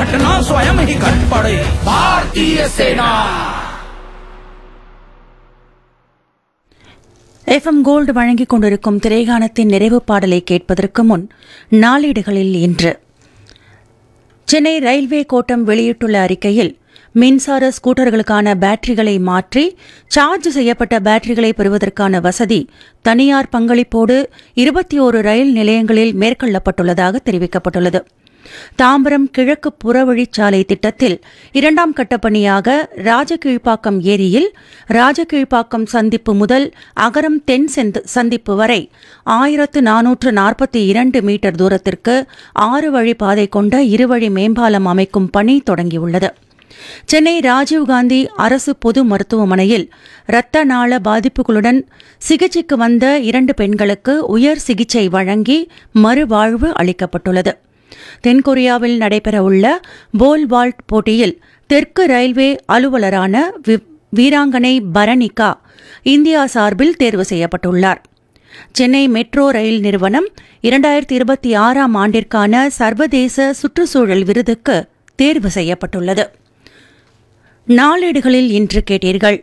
घटना स्वयं ही घट पड़े भारतीय सेना எஃப்எம் கோல்டு வழங்கிக் கொண்டிருக்கும் திரைகானத்தின் நிறைவு பாடலை கேட்பதற்கு முன் நாளேடுகளில் இன்று சென்னை ரயில்வே கோட்டம் வெளியிட்டுள்ள அறிக்கையில் மின்சார ஸ்கூட்டர்களுக்கான பேட்டரிகளை மாற்றி சார்ஜ் செய்யப்பட்ட பேட்டரிகளை பெறுவதற்கான வசதி தனியார் பங்களிப்போடு இருபத்தி ஓரு ரயில் நிலையங்களில் மேற்கொள்ளப்பட்டுள்ளதாக தெரிவிக்கப்பட்டுள்ளது தாம்பரம் கிழக்கு புறவழிச்சாலை திட்டத்தில் இரண்டாம் கட்ட பணியாக ராஜகீழ்ப்பாக்கம் ஏரியில் ராஜகீழ்ப்பாக்கம் சந்திப்பு முதல் அகரம் தென் செந்து- சந்திப்பு வரை ஆயிரத்து நானூற்று நாற்பத்தி இரண்டு மீட்டர் தூரத்திற்கு ஆறு வழி பாதை கொண்ட இருவழி மேம்பாலம் அமைக்கும் பணி தொடங்கியுள்ளது சென்னை ராஜீவ்காந்தி அரசு பொது மருத்துவமனையில் இரத்த நாள பாதிப்புகளுடன் சிகிச்சைக்கு வந்த இரண்டு பெண்களுக்கு உயர் சிகிச்சை வழங்கி மறுவாழ்வு அளிக்கப்பட்டுள்ளது தென்கொரியாவில் நடைபெறவுள்ள போல் வால்ட் போட்டியில் தெற்கு ரயில்வே அலுவலரான வி- வீராங்கனை பரணிகா இந்தியா சார்பில் தேர்வு செய்யப்பட்டுள்ளார் சென்னை மெட்ரோ ரயில் நிறுவனம் இரண்டாயிரத்தி இருபத்தி ஆறாம் ஆண்டிற்கான சர்வதேச சுற்றுச்சூழல் விருதுக்கு தேர்வு செய்யப்பட்டுள்ளது நாளேடுகளில் இன்று கேட்டீர்கள்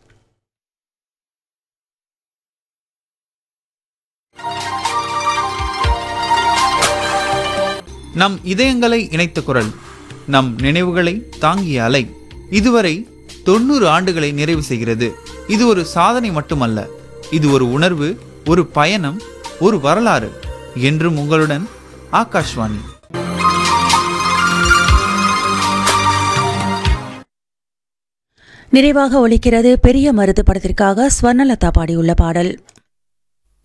நம் இதயங்களை இணைத்த குரல் நம் நினைவுகளை தாங்கிய அலை இதுவரை தொண்ணூறு ஆண்டுகளை நிறைவு செய்கிறது இது ஒரு சாதனை மட்டுமல்ல இது ஒரு உணர்வு ஒரு பயணம் ஒரு வரலாறு என்றும் உங்களுடன் ஆகாஷ்வாணி நிறைவாக ஒலிக்கிறது பெரிய மருது படத்திற்காக ஸ்வர்ணலதா பாடியுள்ள பாடல்